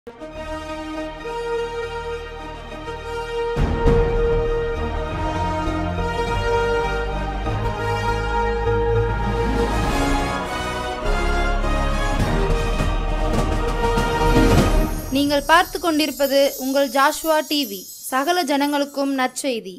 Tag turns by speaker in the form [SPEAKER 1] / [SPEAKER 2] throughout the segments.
[SPEAKER 1] நீங்கள் பார்த்து கொண்டிருப்பது உங்கள் ஜாஷ்வா டிவி சகல ஜனங்களுக்கும் நற்செய்தி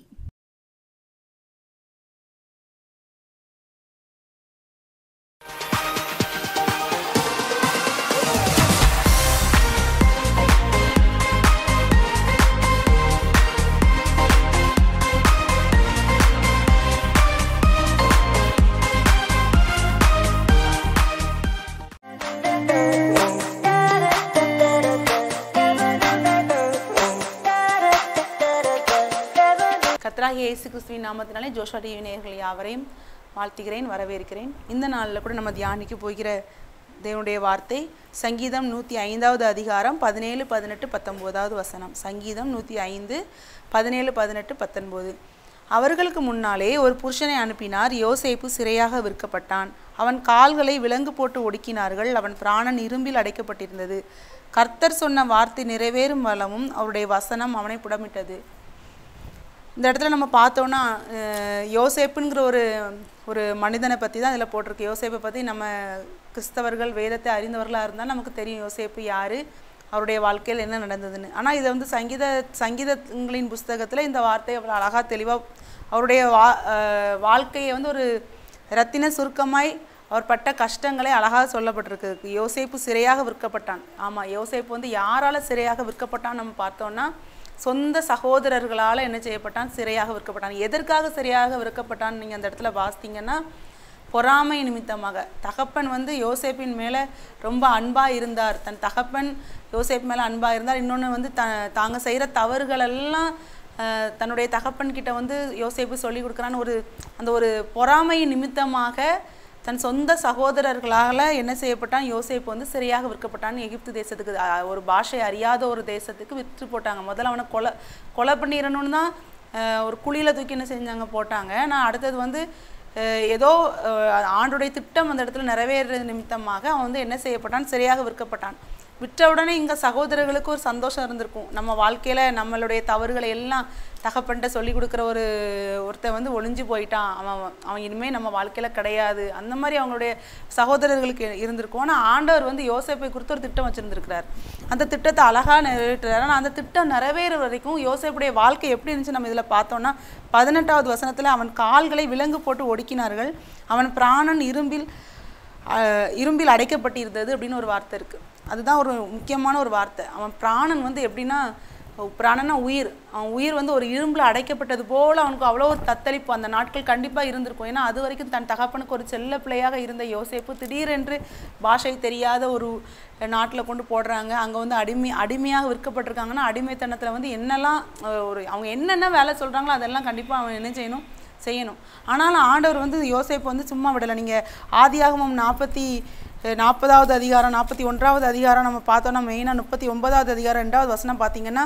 [SPEAKER 2] கர்த்தராகிய இயேசு கிறிஸ்துவின் நாமத்தினாலே ஜோஷா டிவி நேயர்கள் யாவரையும் வாழ்த்துகிறேன் வரவேற்கிறேன் இந்த நாளில் கூட நம்ம தியானிக்க போகிற தேவனுடைய வார்த்தை சங்கீதம் நூற்றி ஐந்தாவது அதிகாரம் பதினேழு பதினெட்டு பத்தொம்போதாவது வசனம் சங்கீதம் நூற்றி ஐந்து பதினேழு பதினெட்டு பத்தொன்பது அவர்களுக்கு முன்னாலே ஒரு புருஷனை அனுப்பினார் யோசேப்பு சிறையாக விற்கப்பட்டான் அவன் கால்களை விலங்கு போட்டு ஒடுக்கினார்கள் அவன் பிராணன் இரும்பில் அடைக்கப்பட்டிருந்தது கர்த்தர் சொன்ன வார்த்தை நிறைவேறும் வளமும் அவருடைய வசனம் அவனை புடமிட்டது இந்த இடத்துல நம்ம பார்த்தோன்னா அஹ், யோசேப்புங்கிற ஒரு ஒரு மனிதனை பற்றி தான் இதில் போட்டிருக்கு யோசேப்பை பற்றி நம்ம கிறிஸ்தவர்கள் வேதத்தை அறிந்தவர்களாக இருந்தால் நமக்கு தெரியும் யோசேப்பு யார் அவருடைய வாழ்க்கையில் என்ன நடந்ததுன்னு ஆனால் இதை வந்து சங்கீத சங்கீதங்களின் புஸ்தகத்தில் இந்த வார்த்தை அவ்வளோ அழகாக தெளிவாக அவருடைய வா அஹ், வாழ்க்கையை வந்து ஒரு ரத்தின சுருக்கமாய் அவர் பட்ட கஷ்டங்களை அழகாக சொல்லப்பட்டிருக்கு யோசேப்பு சிறையாக விற்கப்பட்டான் ஆமாம் யோசேப்பு வந்து யாரால் சிறையாக விற்கப்பட்டான் நம்ம பார்த்தோன்னா சொந்த சகோதரர்களால் என்ன செய்யப்பட்டான் சிறையாக விற்கப்பட்டான் எதற்காக சிறையாக விற்கப்பட்டான் நீங்கள் அந்த இடத்துல வாசித்தீங்கன்னா பொறாமை நிமித்தமாக தகப்பன் வந்து யோசேப்பின் மேலே ரொம்ப அன்பாக இருந்தார் தன் தகப்பன் யோசேப் மேலே அன்பாக இருந்தார் இன்னொன்று வந்து த தாங்க செய்கிற தவறுகளெல்லாம் அஹ், தன்னுடைய தகப்பன் கிட்ட வந்து யோசேப்பு சொல்லி கொடுக்குறான்னு ஒரு அந்த ஒரு பொறாமை நிமித்தமாக தன் சொந்த சகோதரர்களால் என்ன செய்யப்பட்டான் யோசேப்பு வந்து சிறையாக விற்கப்பட்டான்னு எகிப்து தேசத்துக்கு அஹ், ஒரு பாஷை அறியாத ஒரு தேசத்துக்கு விற்று போட்டாங்க முதல்ல அவனை கொலை கொலை பண்ணிடணும்னு தான் அஹ், ஒரு குழியில் தூக்கி என்ன செஞ்சாங்க போட்டாங்க ஆனால் அடுத்தது வந்து அஹ், ஏதோ அஹ், ஆண்டுடைய திட்டம் அந்த இடத்துல நிறைவேறது நிமித்தமாக அவன் வந்து என்ன செய்யப்பட்டான் சிறையாக விற்கப்பட்டான் விற்ற உடனே இங்கே சகோதரர்களுக்கு ஒரு சந்தோஷம் இருந்திருக்கும் நம்ம வாழ்க்கையில் நம்மளுடைய தவறுகளை எல்லாம் தகப்பன்ட்ட சொல்லி கொடுக்குற ஒரு ஒருத்தன் வந்து ஒளிஞ்சு போயிட்டான் அவன் அவன் இனிமேல் நம்ம வாழ்க்கையில் கிடையாது அந்த மாதிரி அவங்களுடைய சகோதரர்களுக்கு இருந்திருக்கும் ஆனால் ஆண்டவர் வந்து யோசேப்பை குறித்து ஒரு திட்டம் வச்சுருந்துருக்கிறார் அந்த திட்டத்தை அழகாக நிறைவேற்றுறாரு ஆனால் அந்த திட்டம் நிறைவேற வரைக்கும் யோசேப்புடைய வாழ்க்கை எப்படி இருந்துச்சு நம்ம இதில் பார்த்தோம்னா பதினெட்டாவது வசனத்தில் அவன் கால்களை விலங்கு போட்டு ஒடுக்கினார்கள் அவன் பிராணன் இரும்பில் அஹ், இரும்பில் அடைக்கப்பட்டிருந்தது அப்படின்னு ஒரு வார்த்தை இருக்குது அதுதான் ஒரு முக்கியமான ஒரு வார்த்தை அவன் பிராணன் வந்து எப்படின்னா பிராணனா உயிர் அவன் உயிர் வந்து ஒரு இரும்பில் அடைக்கப்பட்டது போல் அவனுக்கு அவ்வளோ ஒரு தத்தளிப்பு அந்த நாட்கள் கண்டிப்பாக இருந்திருக்கும் ஏன்னா அது வரைக்கும் தன் தகப்பனுக்கு ஒரு செல்ல பிள்ளையாக இருந்த யோசேப்பு திடீரென்று பாஷை தெரியாத ஒரு நாட்டில் கொண்டு போடுறாங்க அங்கே வந்து அடிமை அடிமையாக விற்கப்பட்டிருக்காங்கன்னா அடிமைத்தனத்தில் வந்து என்னெல்லாம் அஹ், ஒரு அவங்க என்னென்ன வேலை சொல்கிறாங்களோ அதெல்லாம் கண்டிப்பாக அவன் என்ன செய்யணும் செய்யணும் ஆனாலும் ஆண்டவர் வந்து யோசேப்பு வந்து சும்மா விடலை நீங்கள் ஆதியாகமம் நாற்பத்தி நாற்பதாவது அதிகாரம் நாற்பத்தி ஒன்றாவது அதிகாரம் நம்ம பார்த்தோன்னா மெயினாக முப்பத்தி ஒன்பதாவது அதிகாரம் ரெண்டாவது வசனம் பார்த்தீங்கன்னா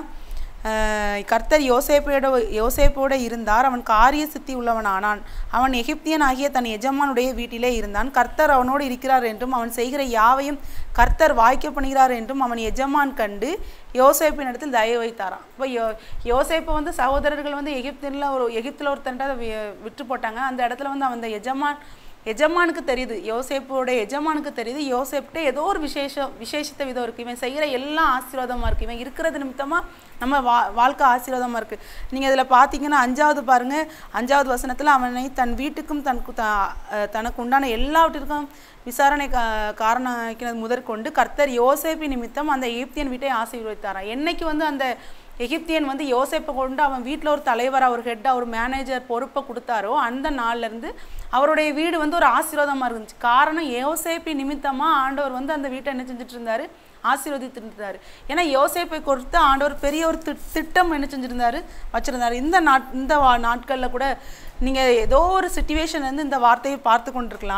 [SPEAKER 2] அஹ், கர்த்தர் யோசேப்போட யோசேப்போட இருந்தார் அவன் காரிய சித்தி உள்ளவன் ஆனான் அவன் எகிப்தியன் ஆகிய தன் எஜமானுடைய வீட்டிலே இருந்தான் கர்த்தர் அவனோடு இருக்கிறார் என்றும் அவன் செய்கிற யாவையும் கர்த்தர் வாய்க்க பண்ணுகிறார் என்றும் அவன் எஜமான் கண்டு யோசேப்பின் இடத்தில் தயவு வைத்தாராம் இப்போ யோ யோசேப்பை வந்து சகோதரர்கள் வந்து எகிப்தில் ஒரு எகிப்தில் ஒருத்தன்ட்ட வி- விற்று போட்டாங்க அந்த இடத்துல வந்து அவன் அந்த எஜமான் எஜமானுக்கு தெரியுது யோசேப்போட எஜமானுக்கு தெரியுது யோசேப்கிட்ட ஏதோ ஒரு விசேஷம் விசேஷித்த விதம் இருக்குது இவன் செய்கிற எல்லாம் ஆசீர்வாதமாக இருக்குது இவன் இருக்கிறது நிமித்தமாக நம்ம வா வாழ்க்கை ஆசீர்வாதமாக இருக்குது நீங்கள் இதில் பார்த்தீங்கன்னா அஞ்சாவது பாருங்கள் அஞ்சாவது வசனத்தில் அவனை தன் வீட்டுக்கும் தன் கு- த- அஹ் தனக்கு உண்டான எல்லாவற்றிற்கும் விசாரணை கா காரணம் முதற்கொண்டு கர்த்தர் யோசேப்பு நிமித்தம் அந்த எகிப்தியன் வீட்டை ஆசீர்வதித்தாராம் என்னைக்கு வந்து அந்த எகிப்தியன் வந்து யோசேப்பை கொண்டு அவன் வீட்டில் ஒரு தலைவராக ஒரு ஹெட்டாக ஒரு மேனேஜர் பொறுப்பை கொடுத்தாரோ அந்த நாள்ல இருந்து அவருடைய வீடு வந்து ஒரு ஆசீர்வாதமாக இருந்துச்சு காரணம் யோசேப்பி நிமித்தமாக ஆண்டவர் வந்து அந்த வீட்டை என்ன செஞ்சுட்டு இருந்தாரு ஆசீர்வதித்து இருந்தாரு ஏன்னா யோசேப்பை கொடுத்து ஆண்டவர் பெரிய ஒரு திட்- திட்டம் என்ன செஞ்சிருந்தாரு வச்சிருந்தாரு இந்த நாட் இந்த வா நாட்களில் கூட நீங்கள் ஏதோ ஒரு சுச்சுவேஷன் வந்து இந்த வார்த்தையை பார்த்து கொண்டிருக்கலாம்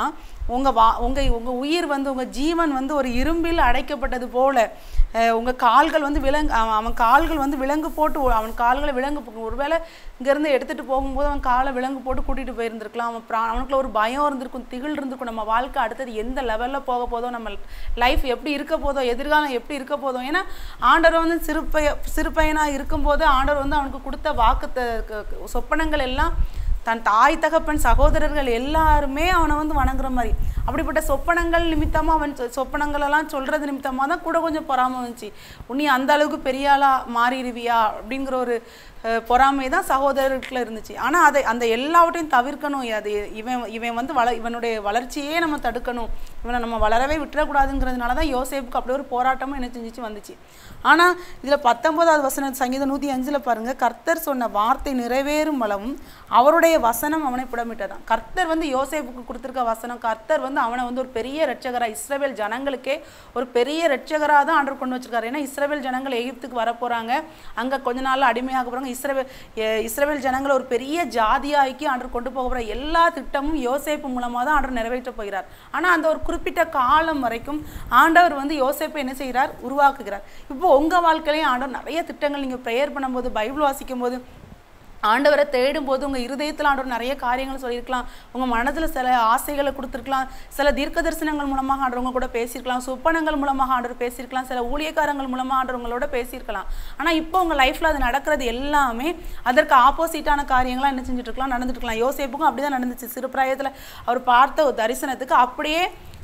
[SPEAKER 2] உங்கள் வா உங்கள் உங்கள் உயிர் வந்து உங்கள் ஜீவன் வந்து ஒரு இரும்பில் அடைக்கப்பட்டது போல அஹ், உங்க கால்கள் வந்து விலங்கு அவன் அவன் கால்கள் வந்து விலங்கு போட்டு ஒ- அவன் கால்களை விலங்கு போ- ஒருவேளை இங்கேருந்து எடுத்துகிட்டு போகும்போது அவன் காலை விலங்கு போட்டு கூட்டிகிட்டு போயிருந்திருக்கலாம் அவன் ப்ரா அவனுக்குள்ள ஒரு பயம் இருந்திருக்கும் திகில் இருந்திருக்கும் நம்ம வாழ்க்கை அடுத்தது எந்த லெவலில் போக போதோ நம்ம லைஃப் எப்படி இருக்க போதோ எதிர்காலம் எப்படி இருக்க போதோ ஏன்னா ஆண்டவர் வந்து சிறுப்பைய சிறுபையனாக இருக்கும்போது ஆண்டவர் வந்து அவனுக்கு கொடுத்த வாக்கு சொப்பனங்கள் எல்லாம் தன் தாய் தகப்பன் சகோதரர்கள் எல்லாருமே அவனை வந்து வணங்குற மாதிரி அப்படிப்பட்ட சொப்பனங்கள் நிமித்தமாக அவன் சொ- சொப்பனங்கள் எல்லாம் சொல்கிறது நிமித்தமாக தான் கூட கொஞ்சம் பொறாமை வந்துச்சு உன்னி அந்த அளவுக்கு பெரிய ஆளா மாறிடுவியா அப்படிங்கிற ஒரு அஹ், பொறாமை தான் சகோதரர்களுக்குள்ள இருந்துச்சு ஆனால் அதை அந்த எல்லாவற்றையும் தவிர்க்கணும் அது இவன் இவன் வந்து வள இவனுடைய வளர்ச்சியே நம்ம தடுக்கணும் இவனை நம்ம வளரவே விட்டுறக்கூடாதுங்கிறதுனால தான் யோசேப்புக்கு அப்படி ஒரு போராட்டமும் என்ன செஞ்சுச்சு வந்துச்சு ஆனால் இதில் பத்தொன்பதாவது வசனம் சங்கீதம் நூற்றி அஞ்சில் பாருங்க கர்த்தர் சொன்ன வார்த்தை நிறைவேறும் அளவும் அவருடைய வசனம் அவனை புடமிட்டதான் கர்த்தர் வந்து யோசேப்புக்கு கொடுத்துருக்க வசனம் கர்த்தர் வந்து அவனை வந்து ஒரு பெரிய ரட்சகராக இஸ்ரவேல் ஜனங்களுக்கே ஒரு பெரிய ரட்சகராக தான் ஆண்டர் கொண்டு வச்சிருக்காரு ஏன்னா இஸ்ரவேல் ஜனங்கள் எகிப்துக்கு வரப்போகிறாங்க அங்கே கொஞ்ச நாள்ல அடிமையாக போகிறாங்க இஸ்ரவேல் எ- இஸ்ரவேல் ஜனங்களை ஒரு பெரிய ஜாதியாக்கி ஆண்டர் கொண்டு போக போகிற எல்லா திட்டமும் யோசேப்பு மூலமாக தான் ஆண்டர் நிறைவேற்ற போகிறார் ஆனால் அந்த ஒரு குறிப்பிட்ட காலம் வரைக்கும் ஆண்டவர் வந்து யோசேப்பை என்ன செய்கிறார் உருவாக்குகிறார் இப்போ உங்கள் வாழ்க்கையிலையும் ஆண்டவர் நிறைய திட்டங்கள் நீங்கள் ப்ரேயர் பண்ணும்போது பைபிள் வாசிக்கும் போது ஆண்டவரை தேடும்போது உங்கள் இருதயத்தில் ஆண்டவர் நிறைய காரியங்கள் சொல்லியிருக்கலாம் உங்கள் மனதில் சில ஆசைகளை கொடுத்துருக்கலாம் சில தீர்க்க தரிசனங்கள் மூலமாக ஆண்டவங்க கூட பேசியிருக்கலாம் சொப்பனங்கள் மூலமாக ஆண்டவர் பேசியிருக்கலாம் சில ஊழியக்காரங்கள் மூலமாக ஆண்டவங்களோட பேசியிருக்கலாம் ஆனால் இப்போ உங்கள் லைஃப்பில் அது நடக்கிறது எல்லாமே அதற்கு ஆப்போசிட்டான காரியங்களாக என்ன செஞ்சுட்டு இருக்கலாம் நடந்துட்டு இருக்கலாம் யோசேப்புக்கும் அப்படி தான் நடந்துச்சு சிறு பிராயத்தில் அவர் பார்த்த ஒரு தரிசனத்துக்கு அப்படியே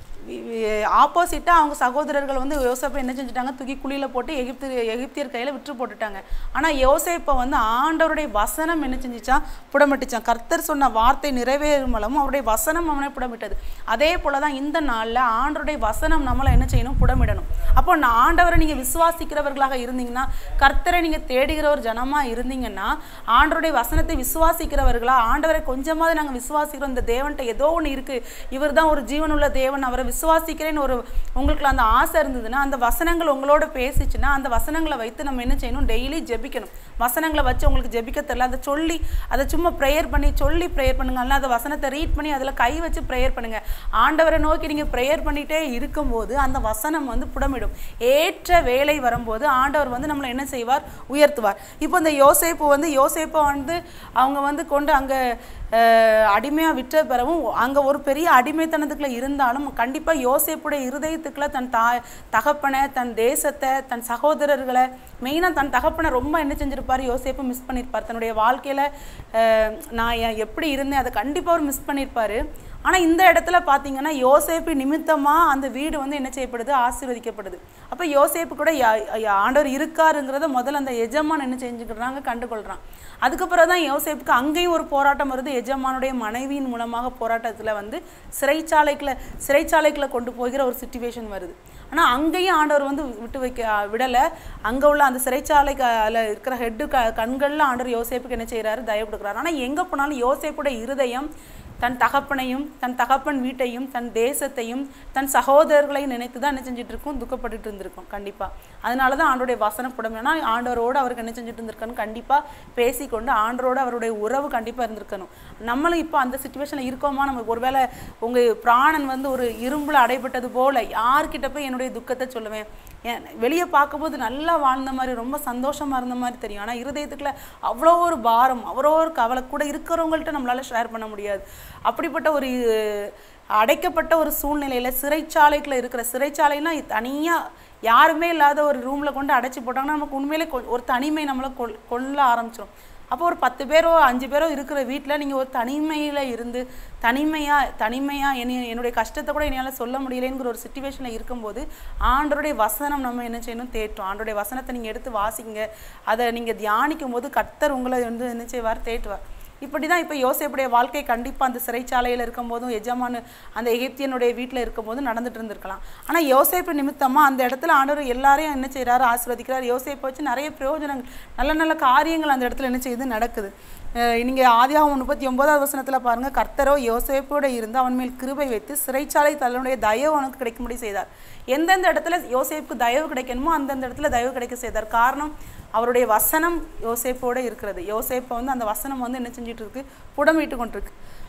[SPEAKER 2] ஆப்போசிட்டாக அவங்க சகோதரர்கள் வந்து யோசேப்பை என்ன செஞ்சுட்டாங்க தூக்கி குழியில் போட்டு எகிப்து எகிப்தியர் கையில் விற்று போட்டுட்டாங்க ஆனால் யோசேப்பை வந்து ஆண்டவருடைய வசனம் என்ன செஞ்சுச்சான் புடமிட்டுச்சான் கர்த்தர் சொன்ன வார்த்தை நிறைவேறும் மூலமும் அவருடைய வசனம் அவனை புடமிட்டது அதே போல தான் இந்த நாளில் ஆண்டவருடைய வசனம் நம்மளை என்ன செய்யணும் புடமிடணும் அப்போ நான் ஆண்டவரை நீங்கள் விசுவாசிக்கிறவர்களாக இருந்தீங்கன்னா கர்த்தரை நீங்கள் தேடுகிற ஒரு ஜனமாக இருந்தீங்கன்னா ஆண்டவருடைய வசனத்தை விசுவாசிக்கிறவர்களா ஆண்டவரை கொஞ்சமாவது நாங்கள் விசுவாசிக்கிறோம் இந்த தேவன்ட்ட ஏதோ ஒன்று இருக்குது இவர் தான் ஒரு ஜீவனுள்ள தேவன் அவரை விசுவாசிக்கிறேன்னு ஒரு உங்களுக்கு அந்த ஆசை இருந்ததுன்னா அந்த வசனங்கள் உங்களோட பேசிச்சுன்னா அந்த வசனங்களை வைத்து நம்ம என்ன செய்யணும் டெய்லி ஜெபிக்கணும் வசனங்களை வச்சு உங்களுக்கு ஜெபிக்க தெரியல அதை சொல்லி அதை சும்மா ப்ரேயர் பண்ணி சொல்லி ப்ரேயர் பண்ணுங்க அல்ல அந்த வசனத்தை ரீட் பண்ணி அதில் கை வச்சு ப்ரேயர் பண்ணுங்க ஆண்டவரை நோக்கி நீங்கள் ப்ரேயர் பண்ணிட்டே இருக்கும்போது அந்த வசனம் வந்து புடமிடும் ஏற்ற வேலை வரும்போது ஆண்டவர் வந்து நம்மளை என்ன செய்வார் உயர்த்துவார் இப்போ இந்த யோசேப்பு வந்து யோசேப்பை வந்து அவங்க வந்து கொண்டு அங்கே அடிமையாக விற்ற பிறகும் அங்கே ஒரு பெரிய அடிமைத்தனத்துக்குள்ள இருந்தாலும் கண்டிப்பாக யோசேப்புடைய இருதயத்துக்குள்ள தன் தாய் தகப்பனை தன் தேசத்தை தன் சகோதரர்களை மெயினாக தன் தகப்பனை ரொம்ப என்ன செஞ்சிருப்பார் யோசேப்பு மிஸ் பண்ணியிருப்பார் தன்னுடைய வாழ்க்கையில் நான் எ- எப்படி இருந்தேன் அதை கண்டிப்பாக அவர் மிஸ் பண்ணியிருப்பார் ஆனால் இந்த இடத்துல பார்த்தீங்கன்னா யோசேப்பு நிமித்தமாக அந்த வீடு வந்து என்ன செய்யப்படுது ஆசீர்வதிக்கப்படுது அப்போ யோசேப்பு கூட யா- யா- ஆண்டவர் இருக்காருங்கிறத முதல்ல அந்த எஜமான் என்ன செஞ்சுக்கிறாங்க கண்டுகொள்கிறான் அதுக்கப்புறம் தான் யோசேப்புக்கு அங்கேயும் ஒரு போராட்டம் வருது எஜமானுடைய மனைவியின் மூலமாக போராட்டத்தில் வந்து சிறைச்சாலைக்குள்ள சிறைச்சாலைக்குள்ள கொண்டு போகிற ஒரு சுச்சுவேஷன் வருது ஆனால் அங்கேயும் ஆண்டவர் வந்து விட்டு வைக்க விடலை அங்கே உள்ள அந்த சிறைச்சாலைக்கு அதில் இருக்கிற ஹெட்டு க கண்களில் ஆண்டவர் யோசேப்புக்கு என்ன செய்கிறாரு தயவு கொடுக்குறாரு ஆனால் எங்கே போனாலும் யோசேப்புடைய இருதயம் தன் தகப்பனையும் தன் தகப்பன் வீட்டையும் தன் தேசத்தையும் தன் சகோதரர்களையும் நினைத்து தான் என்ன செஞ்சுட்டு இருக்கும் துக்கப்பட்டுட்டு இருந்திருக்கும் கண்டிப்பாக அதனால தான் ஆண்டோடைய வசனம் புடமைனா ஆண்டவரோடு அவருக்கு என்ன செஞ்சுட்டு இருந்திருக்கணும் கண்டிப்பாக பேசிக்கொண்டு ஆண்டரோடு அவருடைய உறவு கண்டிப்பாக இருந்திருக்கணும் நம்மளும் இப்போ அந்த சுச்சுவேஷனில் இருக்கோமா நம்ம ஒருவேளை உங்கள் பிராணன் வந்து ஒரு இரும்பில் அடைபட்டது போல யார்கிட்ட போய் என்னுடைய துக்கத்தை சொல்லுவேன் ஏன் வெளியே பார்க்கும்போது நல்லா வாழ்ந்த மாதிரி ரொம்ப சந்தோஷமா இருந்த மாதிரி தெரியும் ஆனால் இருதயத்துக்குள்ள அவ்வளோ ஒரு பாரம் அவ்வளோ ஒரு கவலை கூட இருக்கிறவங்கள்ட்ட நம்மளால ஷேர் பண்ண முடியாது அப்படிப்பட்ட ஒரு அடைக்கப்பட்ட ஒரு சூழ்நிலையில சிறைச்சாலைக்குள்ள இருக்கிற சிறைச்சாலைனா தனியா யாருமே இல்லாத ஒரு ரூம்ல கொண்டு அடைச்சி போட்டாங்கன்னா நமக்கு உண்மையிலே கொ- ஒரு தனிமை நம்மளை கொல் கொல்ல ஆரம்பிச்சிடும் அப்போ ஒரு பத்து பேரோ அஞ்சு பேரோ இருக்கிற வீட்டில் நீங்கள் ஒரு தனிமையில் இருந்து தனிமையாக தனிமையாக என்னை என்னுடைய கஷ்டத்தை கூட என்னால் சொல்ல முடியலைங்கிற ஒரு சுச்சுவேஷனில் இருக்கும்போது ஆண்டருடைய வசனம் நம்ம என்ன செய்யணும் தேற்றும் ஆண்டருடைய வசனத்தை நீங்கள் எடுத்து வாசிங்க அதை நீங்கள் தியானிக்கும் போது கர்த்தர் உங்களை வந்து என்ன செய்வார் தேற்றுவார் இப்படி தான் இப்போ யோசேப்புடைய வாழ்க்கை கண்டிப்பாக அந்த சிறைச்சாலையில் இருக்கும்போதும் எஜமானு அந்த எகிப்தியனுடைய வீட்டில் இருக்கும்போதும் நடந்துட்டு இருந்திருக்கலாம் ஆனால் யோசேப்பு நிமித்தமாக அந்த இடத்துல ஆண்டவர் எல்லாரையும் என்ன செய்கிறாரு ஆசீர்வதிக்கிறார் யோசேப்பை வச்சு நிறைய பிரயோஜனங்கள் நல்ல நல்ல காரியங்கள் அந்த இடத்துல என்ன செய்யுது நடக்குது நீங்கள் ஆதியாகம் முப்பத்தி ஒன்பதாவது வசனத்தில் பாருங்கள் கர்த்தரோ யோசேப்போட இருந்து அவன் மேல் கிருபை வைத்து சிறைச்சாலை தன்னுடைய தயவு அவனுக்கு கிடைக்கும்படி செய்தார் எந்தெந்த இடத்துல யோசேப்புக்கு தயவு கிடைக்கணுமோ அந்தந்த இடத்துல தயவு கிடைக்க செய்தார் காரணம் அவருடைய வசனம் யோசேப்போட இருக்கிறது யோசேப்பை வந்து அந்த வசனம் வந்து என்ன செஞ்சுட்டு இருக்கு புடமிட்டு கொண்டிருக்கு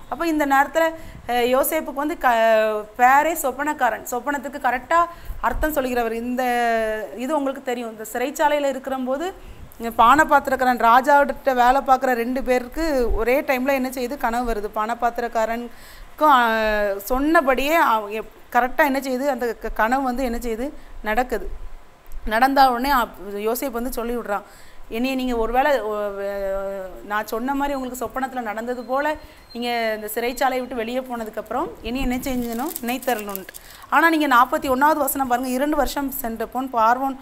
[SPEAKER 2] அப்போ இந்த நேரத்தில் யோசேப்புக்கு வந்து க பேரே சொப்பனக்காரன் சொப்பனத்துக்கு கரெக்டாக அர்த்தம் சொல்கிறவர் இந்த இது உங்களுக்கு தெரியும் இந்த சிறைச்சாலையில் இருக்கிறம்போது இங்க பானபாத்திரக்காரன் ராஜாவிட்ட வேலை பார்க்குற ரெண்டு பேருக்கு ஒரே டைமில் என்ன செய்யுது கனவு வருது பானபாத்திரக்காரனுக்கும் ஆஹ், சொன்னபடியே கரெக்டாக என்ன செய்யுது அந்த க- கனவு வந்து என்ன செய்யுது நடக்குது நடந்த உடனே அப்- யோசேப்பு வந்து சொல்லி விடுறான் என்னைய நீங்கள் ஒருவேளை ஒ- வே- நான் சொன்ன மாதிரி உங்களுக்கு சொப்பனத்தில் நடந்தது போல் நீங்கள் இந்த சிறைச்சாலையை விட்டு வெளியே போனதுக்கப்புறம் இனி என்ன செஞ்சணும் நினைத்தரணுன்ட்டு ஆனால் நீங்கள் நாற்பத்தி ஒன்றாவது வசனம் பாருங்கள் இரண்டு வருஷம் சென்ற போன் பார்வோன்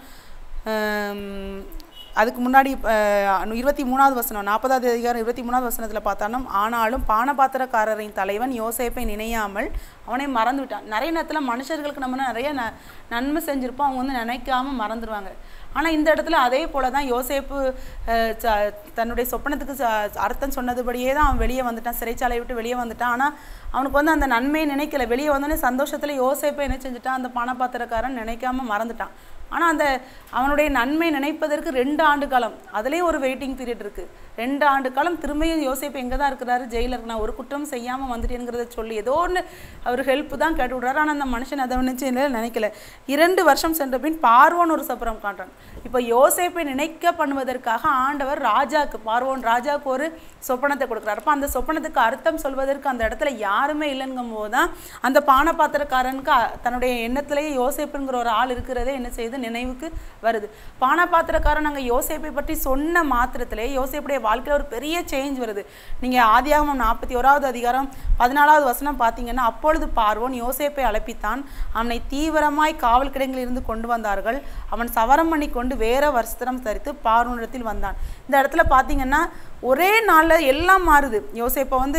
[SPEAKER 2] ஆம், அதுக்கு முன்னாடி அஹ், இருபத்தி மூணாவது வசனம் நாற்பதாவது அதிகாரம் இருபத்தி மூணாவது வசனத்தில் பார்த்தாலும் ஆனாலும் பானபாத்திரக்காரரின் தலைவன் யோசேப்பை நினையாமல் அவனை மறந்து விட்டான் நிறைய நேரத்தில் மனுஷர்களுக்கு நம்ம நிறைய ந நன்மை செஞ்சுருப்போம் அவங்க வந்து நினைக்காம மறந்துடுவாங்க ஆனால் இந்த இடத்துல அதே போல தான் யோசேப்பு அஹ், ச- தன்னுடைய சொப்பனத்துக்கு ச- அர்த்தம் சொன்னதுபடியே தான் அவன் வெளியே வந்துட்டான் சிறைச்சாலையை விட்டு வெளியே வந்துட்டான் ஆனால் அவனுக்கு வந்து அந்த நன்மையை நினைக்கல வெளியே வந்தோடனே சந்தோஷத்தில் யோசேப்பை என்ன செஞ்சுட்டான் அந்த பானபாத்திரக்காரன் நினைக்காம மறந்துட்டான் ஆனால் அந்த அவனுடைய நன்மை நினைப்பதற்கு ரெண்டு ஆண்டு காலம் அதுலேயும் ஒரு வெயிட்டிங் பீரியட் இருக்குது ரெண்டு ஆண்டு காலம் திரும்பியும் யோசிப்பு எங்கே தான் இருக்கிறாரு ஜெயிலில் இருக்கு நான் ஒரு குற்றம் செய்யாமல் வந்துட்டேங்கிறத சொல்லி ஏதோ ஒன்று அவர் ஹெல்ப் தான் கேட்டு விட்றாரு ஆனால் அந்த மனுஷன் அதை நினச்சி நினைக்கல இரண்டு வருஷம் சென்ற பின் பார்வோன் ஒரு சப்பரம் காட்டுறான் இப்போ யோசேப்பை நினைக்க பண்ணுவதற்காக ஆண்டவர் ராஜாக்கு பார்வோன் ராஜாவுக்கு ஒரு சொப்பனத்தை கொடுக்குறாரு அப்போ அந்த சொப்பனத்துக்கு அர்த்தம் சொல்வதற்கு அந்த இடத்துல யாருமே இல்லைங்கும் போது தான் அந்த பானபாத்திரக்காரனுக்கு அ- தன்னுடைய எண்ணத்திலேயே யோசேப்புங்கிற ஒரு ஆள் இருக்கிறதே என்ன செய்யுது நினைவுக்கு வருது பானபாத்திரக்காரன் அங்கே யோசேப்பை பற்றி சொன்ன மாத்திரத்திலே யோசேப்புடைய வாழ்க்கையில் ஒரு பெரிய சேஞ்ச் வருது நீங்கள் ஆதியாகமம் நாற்பத்தி ஓராவது அதிகாரம் பதினாலாவது வசனம் பார்த்தீங்கன்னா அப்பொழுது பார்வோன் யோசேப்பை அழைப்பித்தான் அவனை தீவிரமாய் காவல் கிடங்கில் இருந்து கொண்டு வந்தார்கள் அவன் சவரம் பண்ணி கொண்டு வேற வஸ்திரம் தரித்து பார்வோனிடத்தில் வந்தான் இந்த இடத்துல பார்த்தீங்கன்னா ஒரே நாளில் எல்லாம் மாறுது யோசேப்பை வந்து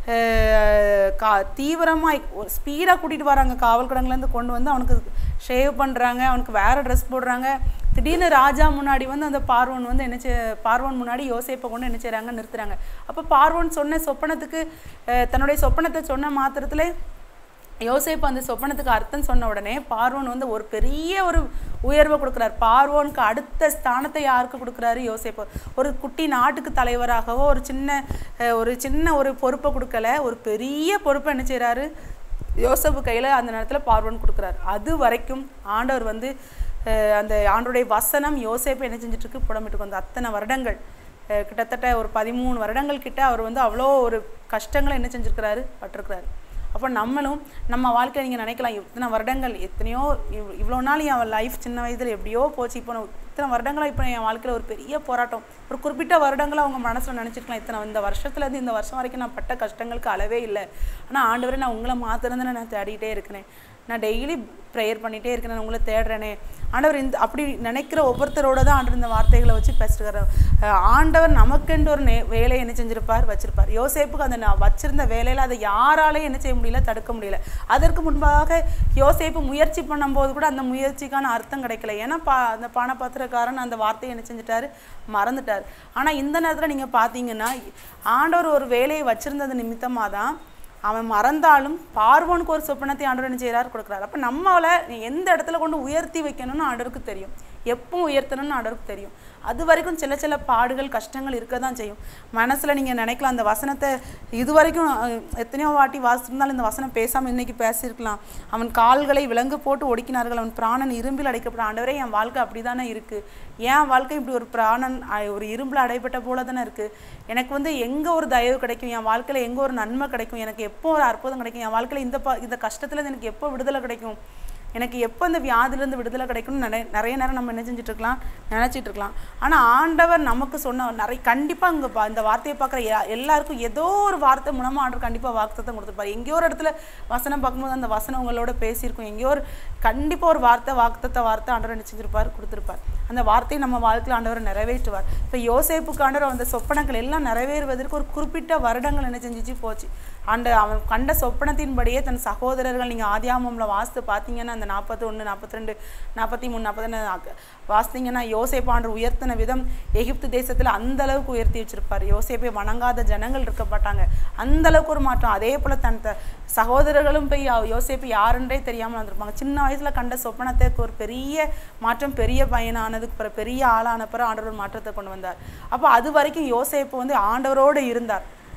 [SPEAKER 2] அஹ், கா தீவிரமாக ஸ்பீடாக கூட்டிகிட்டு வராங்க காவல் கிடங்குலேருந்து கொண்டு வந்து அவனுக்கு ஷேவ் பண்ணுறாங்க அவனுக்கு வேறு ட்ரெஸ் போடுறாங்க திடீர்னு ராஜா முன்னாடி வந்து அந்த பார்வன் வந்து என்ன செய் பார்வன் முன்னாடி யோசேப்பை கொண்டு என்ன செய்கிறாங்க நிறுத்துறாங்க அப்போ பார்வன் சொன்ன சொப்பனத்துக்கு அஹ், தன்னுடைய சொப்பனத்தை சொன்ன மாத்திரத்தில் யோசேப்பு அந்த சொப்பனத்துக்கு அர்த்தம் சொன்ன உடனே பார்வோன் வந்து ஒரு பெரிய ஒரு உயர்வை கொடுக்குறார் பார்வோனுக்கு அடுத்த ஸ்தானத்தை யாருக்கு கொடுக்குறாரு யோசேப்பு ஒரு குட்டி நாட்டுக்கு தலைவராகவோ ஒரு சின்ன அஹ், ஒரு சின்ன ஒரு பொறுப்பை கொடுக்கல ஒரு பெரிய பொறுப்பை என்ன செய்கிறாரு யோசேப்பு கையில் அந்த நேரத்தில் பார்வோன் கொடுக்குறாரு அது வரைக்கும் ஆண்டவர் வந்து அஹ், அந்த ஆண்டோடைய வசனம் யோசேப்பை என்ன செஞ்சுட்டு இருக்கு புடமிட்டு வந்து அத்தனை வருடங்கள் அஹ், கிட்டத்தட்ட ஒரு பதிமூணு வருடங்கள் கிட்ட அவர் வந்து அவ்வளோ ஒரு கஷ்டங்களை என்ன செஞ்சுருக்கிறாரு பட்டிருக்கிறாரு அப்போ நம்மளும் நம்ம வாழ்க்கையில் நீங்கள் நினைக்கலாம் இத்தனை வருடங்கள் எத்தனையோ இவ் இவ்வளோ நாள் என் லைஃப் சின்ன வயதில் எப்படியோ போச்சு இப்போ நான் இத்தனை வருடங்களாக இப்போ என் வாழ்க்கையில் ஒரு பெரிய போராட்டம் ஒரு குறிப்பிட்ட வருடங்களை அவங்க மனசில் நினச்சிருக்கலாம் இத்தனை இந்த வருஷத்துலேருந்து இந்த வருஷம் வரைக்கும் நான் பட்ட கஷ்டங்களுக்கு அளவே இல்லை ஆனால் ஆண்டவரே நான் உங்களை மாத்திரந்தானே நான் தேடிட்டே இருக்கிறேன் நான் டெய்லி ப்ரேயர் பண்ணிகிட்டே இருக்கேன் நான் உங்களை தேடுறேனே ஆண்டவர் இந்த அப்படி நினைக்கிற ஒவ்வொருத்தரோட தான் ஆண்டவர் இந்த வார்த்தைகளை வச்சு பேசுகிறார் ஆண்டவர் நமக்கென்று ஒரு நே வேலையை என்ன செஞ்சிருப்பார் வச்சிருப்பார் யோசேப்புக்கு அந்த நான் வச்சிருந்த வேலையில் அதை யாராலையும் என்ன செய்ய முடியல தடுக்க முடியல அதற்கு முன்பாக யோசேப்பு முயற்சி பண்ணும்போது கூட அந்த முயற்சிக்கான அர்த்தம் கிடைக்கல ஏன்னா பா அந்த பானபாத்திரக்காரன் அந்த வார்த்தையை என்ன செஞ்சிட்டாரு மறந்துட்டார் ஆனால் இந்த நேரத்தில் நீங்கள் பார்த்தீங்கன்னா ஆண்டவர் ஒரு வேலையை வச்சிருந்தது நிமித்தமாக தான் அவன் மறந்தாலும் பார்வோனுக்கு ஒரு சொப்பனத்தை ஆண்டவர் என்ன செய்கிறார் கொடுக்குறாரு அப்போ நம்மளை நீ எந்த இடத்துல கொண்டு உயர்த்தி வைக்கணும்னு ஆண்டவருக்கு தெரியும் எப்போ உயர்த்தணும்னு ஆண்டவருக்கு தெரியும் அது வரைக்கும் சில சில பாடுகள் கஷ்டங்கள் இருக்க தான் செய்யும் மனசில் நீங்கள் நினைக்கலாம் அந்த வசனத்தை இது வரைக்கும் அஹ், எத்தனையோ வாட்டி வாசிச்சிருந்தாலும் இந்த வசனம் பேசாமல் இன்னைக்கு பேசியிருக்கலாம் அவன் கால்களை விலங்கு போட்டு ஒடுக்கினார்கள் அவன் பிராணன் இரும்பில் அடைக்கப்பட்ட ஆண்டவரே என் வாழ்க்கை அப்படி தானே இருக்குது என் வாழ்க்கை இப்படி ஒரு பிராணன் அஹ், ஒரு இரும்பில் அடைப்பட்ட போல தானே இருக்குது எனக்கு வந்து எங்கே ஒரு தயவு கிடைக்கும் என் வாழ்க்கையில் எங்கே ஒரு நன்மை கிடைக்கும் எனக்கு எப்போ ஒரு அற்புதம் கிடைக்கும் என் வாழ்க்கையில் இந்த ப இந்த கஷ்டத்துல எனக்கு எப்போ விடுதலை கிடைக்கும் எனக்கு எப்போ இந்த வியாதியிலேருந்து விடுதலை கிடைக்கும்னு நிறைய நிறைய நேரம் நம்ம என்ன செஞ்சுட்டு இருக்கலாம் நினச்சிட்டு இருக்கலாம் ஆனால் ஆண்டவர் நமக்கு சொன்ன நிறைய கண்டிப்பாக இங்கே பா இந்த வார்த்தையை பார்க்குற எ- எல்லாருக்கும் ஏதோ ஒரு வார்த்தை மூலமாக ஆண்டவர் கண்டிப்பாக வாக்குத்தத்தம் கொடுத்துருப்பார் எங்கேயோ ஒரு இடத்துல வசனம் பார்க்கும்போது அந்த வசனம் உங்களோட பேசியிருக்கும் எங்கேயோ ஒரு கண்டிப்பாக ஒரு வார்த்தை வாக்குத்தத்த வார்த்தை ஆண்டவர் என்ன செஞ்சிருப்பார் கொடுத்துருப்பார் அந்த வார்த்தையை நம்ம வாழ்க்கையில் ஆண்டவர் நிறைவேற்றுவார் இப்போ யோசேப்புக்கு ஆண்டவர் அந்த சொப்பனங்கள் எல்லாம் நிறைவேறுவதற்கு ஒரு குறிப்பிட்ட வருடங்கள் என்ன செஞ்சுச்சு போச்சு அந்த அவன் கண்ட சொப்பனத்தின்படியே தன் சகோதரர்கள் நீங்கள் ஆதியாமம்ல வாசித்து பார்த்தீங்கன்னா அந்த நாற்பத்தி ஒன்று நாற்பத்தி ரெண்டு நாற்பத்தி மூணு நாற்பத்தி வாசித்தீங்கன்னா யோசேப்பு ஆண்டவர் உயர்த்தின விதம் எகிப்து தேசத்தில் அந்த அளவுக்கு உயர்த்தி வச்சிருப்பார் யோசேப்பை வணங்காத ஜனங்கள் இருக்கப்பட்டாங்க அந்த அளவுக்கு ஒரு மாற்றம் அதே போல் தன் த- சகோதரர்களும் போய் யோ- யோசேப்பு யாருன்றே தெரியாமல் வந்திருப்பாங்க சின்ன வயசில் கண்ட சொப்பனத்துக்கு ஒரு பெரிய மாற்றம் பெரிய பையனானதுக்கு பிறகு பெரிய ஆளான பிறகு ஆண்டவர் ஒரு மாற்றத்தை கொண்டு வந்தார் அப்போ அது வரைக்கும் யோசேப்பு வந்து ஆண்டவரோடு இருந்தார்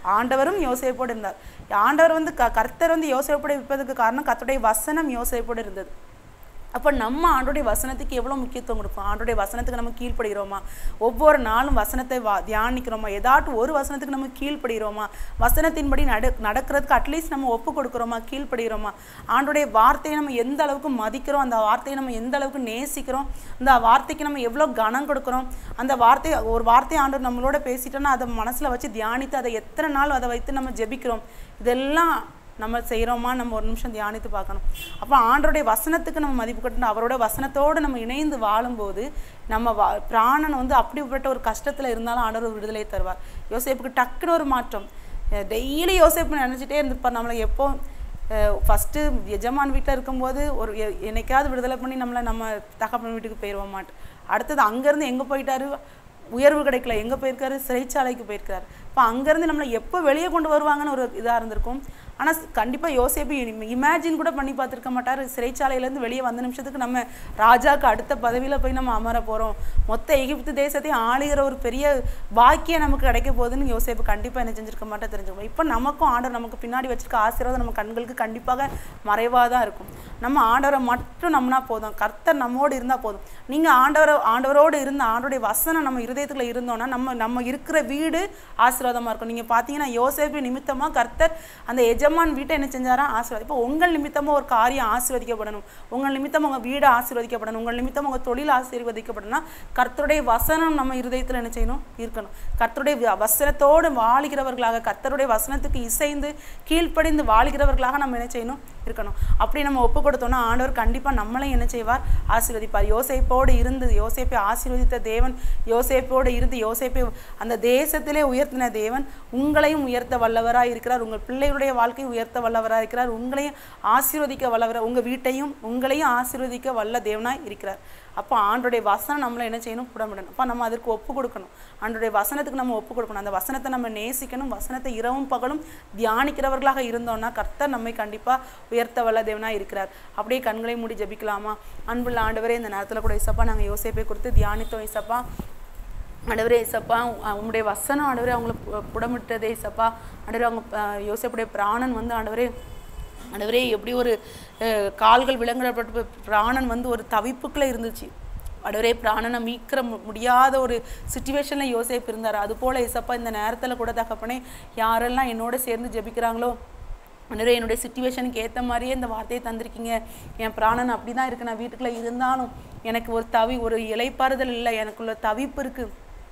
[SPEAKER 2] ஆண்டவரும் யோசேப்போடு இருந்தார் ஆண்டவர் வந்து க கர்த்தர் வந்து யோசேப்போடு இருப்பதற்கு காரணம் கர்த்தருடைய வசனம் யோசேப்போடு இருந்தது அப்போ நம்ம ஆண்டுடைய வசனத்துக்கு எவ்வளோ முக்கியத்துவம் கொடுப்போம் ஆண்டுடைய வசனத்துக்கு நம்ம கீழ்ப்படுகிறோமா ஒவ்வொரு நாளும் வசனத்தை வா தியானிக்கிறோமா ஏதாட்டும் ஒரு வசனத்துக்கு நம்ம கீழ்ப்படுகிறோமா வசனத்தின்படி நட நடக்கிறதுக்கு அட்லீஸ்ட் நம்ம ஒப்பு கொடுக்குறோமா கீழ்ப்படுகிறோமா ஆண்டுடைய வார்த்தையை நம்ம எந்த அளவுக்கு மதிக்கிறோம் அந்த வார்த்தையை நம்ம எந்த அளவுக்கு நேசிக்கிறோம் அந்த வார்த்தைக்கு நம்ம எவ்வளோ கனம் கொடுக்குறோம் அந்த வார்த்தை ஒரு வார்த்தை ஆண்டு நம்மளோட பேசிட்டோன்னா அதை மனசில் வச்சு தியானித்து அதை எத்தனை நாள் அதை வைத்து நம்ம ஜெபிக்கிறோம் இதெல்லாம் நம்ம செய்கிறோமா நம்ம ஒரு நிமிஷம் தியானித்து பார்க்கணும் அப்போ ஆண்டருடைய வசனத்துக்கு நம்ம மதிப்பு கட்டணும் அவரோட வசனத்தோடு நம்ம இணைந்து வாழும்போது நம்ம வா பிராணன் வந்து அப்படிப்பட்ட ஒரு கஷ்டத்தில் இருந்தாலும் ஆண்டவர் ஒரு விடுதலை தருவார் யோசேப்புக்கு டக்குன்னு ஒரு மாற்றம் டெய்லி யோசேப்பு நினச்சிட்டே இருந்திருப்பார் நம்மளை எப்போ ஃபஸ்ட்டு எஜமான் வீட்டில் இருக்கும்போது ஒரு எ- என்னைக்காவது விடுதலை பண்ணி நம்மளை நம்ம தகப்பன் வீட்டுக்கு போயிடுவோம் மாட்டு அடுத்தது அங்கேருந்து எங்கே போயிட்டாரு உயர்வு கிடைக்கல எங்கே போயிருக்காரு சிறைச்சாலைக்கு போயிருக்காரு இப்போ அங்கேருந்து நம்மளை எப்போ வெளியே கொண்டு வருவாங்கன்னு ஒரு இதாக இருந்திருக்கும் ஆனால் கண்டிப்பாக யோசேப்பு இமேஜின் கூட பண்ணி பார்த்துருக்க மாட்டார் சிறைச்சாலையிலேருந்து வெளியே வந்த நிமிஷத்துக்கு நம்ம ராஜாக்கு அடுத்த பதவியில் போய் நம்ம அமர போகிறோம் மொத்த எகிப்து தேசத்தையும் ஆளுகிற ஒரு பெரிய பாக்கியம் நமக்கு கிடைக்க போகுதுன்னு யோசேப்பு கண்டிப்பாக என்ன செஞ்சிருக்க மாட்டா தெரிஞ்சுக்கணும் இப்போ நமக்கும் ஆண்டவர் நமக்கு பின்னாடி வச்சிருக்க ஆசீர்வாதம் நம்ம கண்களுக்கு கண்டிப்பாக மறைவாக தான் இருக்கும் நம்ம ஆண்டவரை மட்டும் நம்பினா போதும் கர்த்தர் நம்மோடு இருந்தால் போதும் நீங்கள் ஆண்டவரை ஆண்டவரோடு இருந்த ஆண்டோடைய வசனம் நம்ம இருதயத்துல இருந்தோம்னா நம்ம நம்ம இருக்கிற வீடு ஆசீர்வாதமாக இருக்கும் நீங்கள் பார்த்தீங்கன்னா யோசேப்பு நிமித்தமாக கர்த்தர் அந்த எஜமான் வீட்டை என்ன செஞ்சாரா ஆசீர்வாதம் இப்போ உங்கள் நிமித்தமாக ஒரு காரியம் ஆசீர்வதிக்கப்படணும் உங்கள் நிமித்தம் உங்கள் வீடு ஆசீர்வதிக்கப்படணும் உங்கள் நிமித்தம் உங்கள் தொழில் ஆசீர்வதிக்கப்படணும்னா கர்த்தருடைய வசனம் நம்ம இருதயத்தில் என்ன செய்யணும் இருக்கணும் கர்த்தருடைய வ- வசனத்தோடு வாழுகிறவர்களாக கர்த்தருடைய வசனத்துக்கு இசைந்து கீழ்ப்படிந்து வாழுகிறவர்களாக நம்ம என்ன செய்யணும் இருக்கணும் அப்படி நம்ம ஒப்பு கொடுத்தோம்னா ஆண்டவர் கண்டிப்பாக நம்மளையும் என்ன செய்வார் ஆசீர்வதிப்பார் யோசேப்போடு இருந்து யோசேப்பை ஆசீர்வதித்த தேவன் யோசேப்போடு இருந்து யோசேப்பை அந்த தேசத்திலே உயர்த்தின தேவன் உங்களையும் உயர்த்த வல்லவராக இருக்கிறார் உங்கள் பிள்ளைகளுடைய வாழ்க்கையை உயர்த்த வல்லவராக இருக்கிறார் உங்களையும் ஆசீர்வதிக்க வல்லவர உங்கள் வீட்டையும் உங்களையும் ஆசீர்வதிக்க வல்ல தேவனாய் இருக்கிறார் அப்போ ஆண்டுடைய வசனம் நம்மளை என்ன செய்யணும் புடமிடணும் அப்போ நம்ம அதற்கு ஒப்பு கொடுக்கணும் ஆண்டுடைய வசனத்துக்கு நம்ம ஒப்பு கொடுக்கணும் அந்த வசனத்தை நம்ம நேசிக்கணும் வசனத்தை இரவும் பகலும் தியானிக்கிறவர்களாக இருந்தோம்னா கர்த்தர் நம்மை கண்டிப்பாக உயர்த்த வல்ல தேவனாக இருக்கிறார் அப்படியே கண்களை மூடி ஜெபிக்கலாமா அன்புள்ள ஆண்டவரே இந்த நேரத்தில் கூட இசப்பா நாங்கள் யோசேப்பை குறித்து தியானித்தோம் இசப்பா ஆண்டவரே இசப்பா உங்களுடைய வசனம் ஆண்டவரே அவங்கள பு- புடமிட்டதே இசப்பா ஆண்டவரே அவங்க அஹ், யோசேப்புடைய பிராணன் வந்து ஆண்டவரே ஆண்டவரே எப்படி ஒரு அஹ், கால்கள் விலங்கிடப்பட்ட பிராணன் வந்து ஒரு தவிப்புக்குள்ளே இருந்துச்சு ஆண்டவரே பிராணனை மீட்கிற மு- முடியாத ஒரு சுச்சுவேஷனில் யோசேப்பு இருந்தார் அதுபோல் இசப்பா இந்த நேரத்தில் கூட தகப்பனே யாரெல்லாம் என்னோட சேர்ந்து ஜெபிக்கிறாங்களோ ஆண்டவரே என்னுடைய சுச்சுவேஷனுக்கு ஏற்ற மாதிரியே இந்த வார்த்தையை தந்திருக்கீங்க என் பிராணன் அப்படி தான் இருக்கு நான் வீட்டுக்குள்ளே இருந்தாலும் எனக்கு ஒரு தவி ஒரு இலைப்பாறுதல் இல்லை எனக்குள்ள தவிப்பு இருக்குது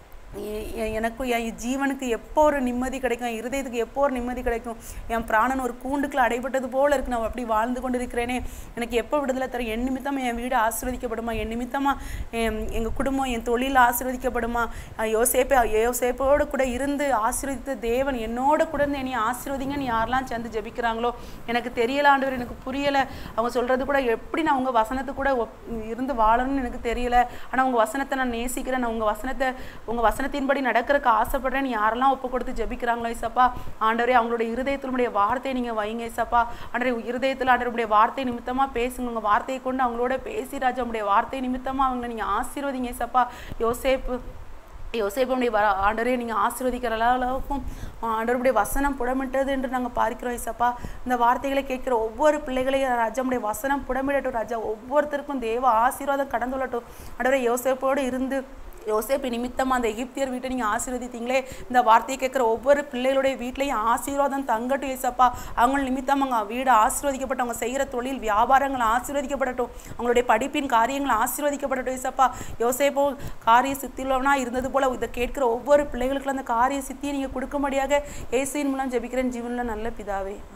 [SPEAKER 2] எ- எ- எனக்கு என் ஜீவனுக்கு எப்போ ஒரு நிம்மதி கிடைக்கும் என் இருதயத்துக்கு எப்போ ஒரு நிம்மதி கிடைக்கும் என் பிராணன் ஒரு கூண்டுக்குள்ள அடைபட்டது போல இருக்கு நான் அப்படி வாழ்ந்து கொண்டு இருக்கிறேனே எனக்கு எப்போ விடுதலை தரும் என் நிமித்தமா என் வீடு ஆசீர்வதிக்கப்படுமா என் நிமித்தமா என் எங்கள் குடும்பம் என் தொழில் ஆசீர்வதிக்கப்படுமா அஹ் யோசேப்பே யோசேப்போடு கூட இருந்து ஆசீர்வதித்த தேவன் என்னோட கூட இருந்து என்னை ஆசீர்வதிங்கன்னு யாரெல்லாம் சேர்ந்து ஜெபிக்கிறாங்களோ எனக்கு தெரியல ஆண்டவர் எனக்கு புரியலை அவங்க சொல்கிறது கூட எப்படி நான் உங்கள் வசனத்து கூட ஒப்- இருந்து வாழணும்னு எனக்கு தெரியல ஆனால் உங்கள் வசனத்தை நான் நேசிக்கிறேன் நான் உங்கள் வசனத்தை உங்கள் வசனத்தின்படி நடக்கிறதுக்கு ஆசைப்படுறேன்னு யாரெல்லாம் ஒப்பு கொடுத்து ஜெபிக்கிறாங்களோ இசப்பா ஆண்டவரே அவங்களுடைய இருதயத்தினுடைய வார்த்தையை நீங்கள் வைங்க இசப்பா ஆண்டவரே இருதயத்தில் ஆண்டவருடைய வார்த்தை நிமித்தமாக பேசுங்க உங்கள் வார்த்தையை கொண்டு அவங்களோட பேசி ராஜா உங்களுடைய வார்த்தை நிமித்தமாக அவங்களை நீங்கள் ஆசீர்வதிங்க இசப்பா யோசேப்பு யோசேப்பனுடைய வர ஆண்டரே நீங்கள் ஆசீர்வதிக்கிற அளவுக்கும் ஆண்டவருடைய வசனம் புடமிட்டது என்று நாங்கள் பார்க்கிறோம் இசப்பா இந்த வார்த்தைகளை கேட்கிற ஒவ்வொரு பிள்ளைகளையும் ராஜாவுடைய வசனம் புடமிடட்டும் ராஜா ஒவ்வொருத்தருக்கும் தேவ ஆசீர்வாதம் கடந்துள்ளட்டும் ஆண்டவரே யோசேப்போடு இருந்து யோசேப்பு நிமித்தமாக அந்த எகிப்தியர் வீட்டை நீங்கள் ஆசீர்வதித்தீங்களே இந்த வார்த்தையை கேட்குற ஒவ்வொரு பிள்ளைகளுடைய வீட்லையும் ஆசீர்வாதம் தங்கட்டும் ஏசப்பா அவங்க நிமித்தம் அவங்க வீடு ஆசீர்வதிக்கப்பட்டு அவங்க செய்கிற தொழில் வியாபாரங்கள் ஆசீர்வதிக்கப்படட்டும் அவங்களுடைய படிப்பின் காரியங்கள் ஆசீர்வதிக்கப்படட்டும் ஏசப்பா யோசேப்போ காரிய சித்தியுள்ளவனா இருந்தது போல இதை கேட்கிற ஒவ்வொரு பிள்ளைகளுக்கும் அந்த காரிய சித்தியை நீங்கள் கொடுக்கும்படியாக இயேசுவின் மூலம் ஜெபிக்கிறேன் ஜீவனில் நல்ல பிதாவே